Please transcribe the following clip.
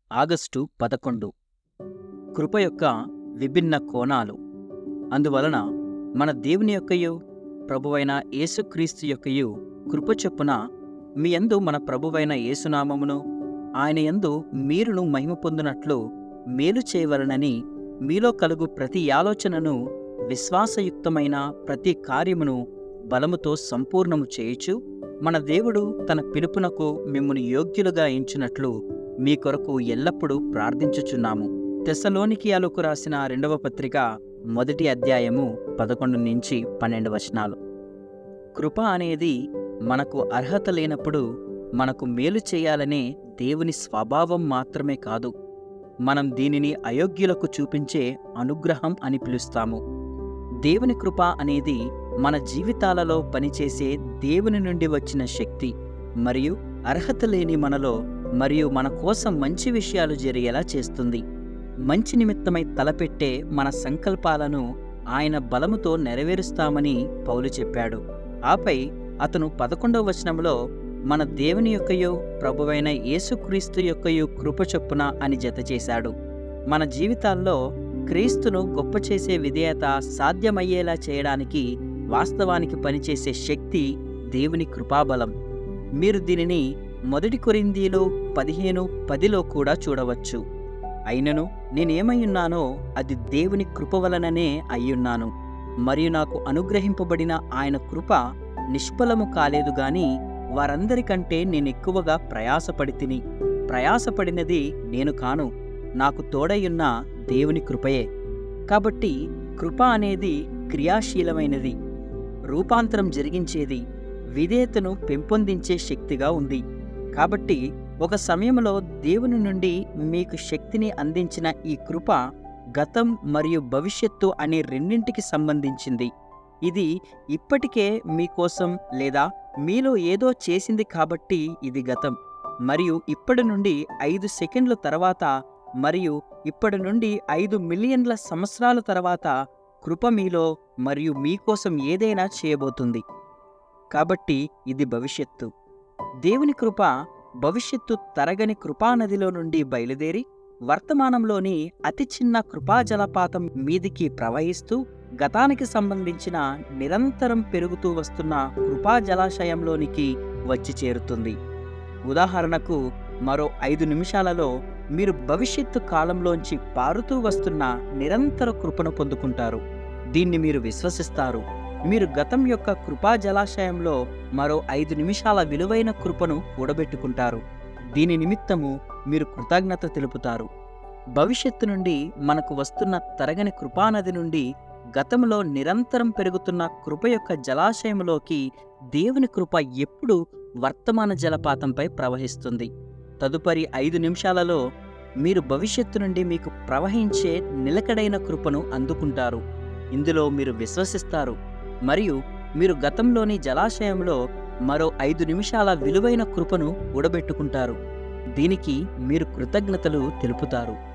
August పదకొండు కృప యొక్క విభిన్న కోణాలు అందువలన మన దేవుని యొక్కయు ప్రభువైన యేసుక్రీస్తు యొక్కయు కృప చొప్పున మీ యందు మన ప్రభువైన యేసునామమును ఆయన యందు మీరును మహిమ పొందినట్లు మేలు చేయవలనని మీలో కలుగు ప్రతి ఆలోచనను విశ్వాసయుక్తమైన ప్రతి కార్యమును బలముతో సంపూర్ణము చేయుచు మన దేవుడు తన పిలుపునకు మిమ్మును యోగ్యులుగా ఎంచినట్లు మీ కొరకు ఎల్లప్పుడూ ప్రార్థించుచున్నాము తెస్సలోనికియాలకు రాసిన రెండవ పత్రిక మొదటి అధ్యాయము పదకొండు నుంచి పన్నెండు వచనాలు కృప అనేది మనకు అర్హత లేనప్పుడు మనకు మేలు చేయాలనే దేవుని స్వభావం మాత్రమే కాదు మనం దీనిని అయోగ్యులకు చూపించే అనుగ్రహం అని పిలుస్తాము దేవుని కృప అనేది మన జీవితాలలో పనిచేసే దేవుని నుండి వచ్చిన శక్తి మరియు అర్హత లేని మనలో మరియు మన కోసం మంచి విషయాలు జరిగేలా చేస్తుంది మంచి నిమిత్తమై తలపెట్టే మన సంకల్పాలను ఆయన బలముతో నెరవేరుస్తామని పౌలు చెప్పాడు ఆపై అతను పదకొండవ వచనంలో మన దేవుని యొక్కయో ప్రభువైన యేసుక్రీస్తు యొక్కయో కృప చొప్పున అని జతచేశాడు మన జీవితాల్లో క్రీస్తును గొప్ప చేసే విధేయత సాధ్యమయ్యేలా చేయడానికి వాస్తవానికి పనిచేసే శక్తి దేవుని కృపాబలం మీరు దీనిని మొదటి కొరిందీలో పదిహేను పదిలో కూడా చూడవచ్చు అయినను నేనేమయ్యున్నానో అది దేవుని కృప వలననే అయ్యున్నాను మరియు నాకు అనుగ్రహింపబడిన ఆయన కృప నిష్ఫలము కాలేదు గాని వారందరికంటే నేనెక్కువగా ప్రయాసపడి తిని ప్రయాసపడినది నేను కాను నాకు తోడయున్న దేవుని కృపయే కాబట్టి కృప అనేది క్రియాశీలమైనది రూపాంతరం జరిగించేది విధేయతను పెంపొందించే శక్తిగా ఉంది కాబట్టి ఒక సమయంలో దేవుని నుండి మీకు శక్తిని అందించిన ఈ కృప గతం మరియు భవిష్యత్తు అనే రెండింటికి సంబంధించింది ఇది ఇప్పటికే మీకోసం లేదా మీలో ఏదో చేసింది కాబట్టి ఇది గతం మరియు ఇప్పటి నుండి ఐదు సెకండ్ల తర్వాత మరియు ఇప్పటి నుండి ఐదు మిలియన్ల సంవత్సరాల తర్వాత కృప మీలో మరియు మీకోసం ఏదైనా చేయబోతుంది కాబట్టి ఇది భవిష్యత్తు దేవుని కృప భవిష్యత్తు తరగని కృపానదిలో నుండి బయలుదేరి వర్తమానంలోని అతి చిన్న కృపా జలపాతం మీదికి ప్రవహిస్తూ గతానికి సంబంధించిన నిరంతరం పెరుగుతూ వస్తున్న కృపా జలాశయంలోనికి వచ్చి చేరుతుంది ఉదాహరణకు మరో ఐదు నిమిషాలలో మీరు భవిష్యత్తు కాలంలోంచి పారుతూ వస్తున్న నిరంతర కృపను పొందుకుంటారు దీన్ని మీరు విశ్వసిస్తారు మీరు గతం యొక్క కృపా జలాశయంలో మరో ఐదు నిమిషాల విలువైన కృపను కూడబెట్టుకుంటారు దీని నిమిత్తము మీరు కృతజ్ఞత తెలుపుతారు భవిష్యత్తు నుండి మనకు వస్తున్న తరగని కృపానది నుండి గతంలో నిరంతరం పెరుగుతున్న కృప యొక్క జలాశయంలోకి దేవుని కృప ఎప్పుడు వర్తమాన జలపాతంపై ప్రవహిస్తుంది తదుపరి ఐదు నిమిషాలలో మీరు భవిష్యత్తు నుండి మీకు ప్రవహించే నిలకడైన కృపను అందుకుంటారు ఇందులో మీరు విశ్వసిస్తారు మరియు మీరు గతంలోని జలాశయంలో మరో ఐదు నిమిషాల విలువైన కృపను కూడబెట్టుకుంటారు దీనికి మీరు కృతజ్ఞతలు తెలుపుతారు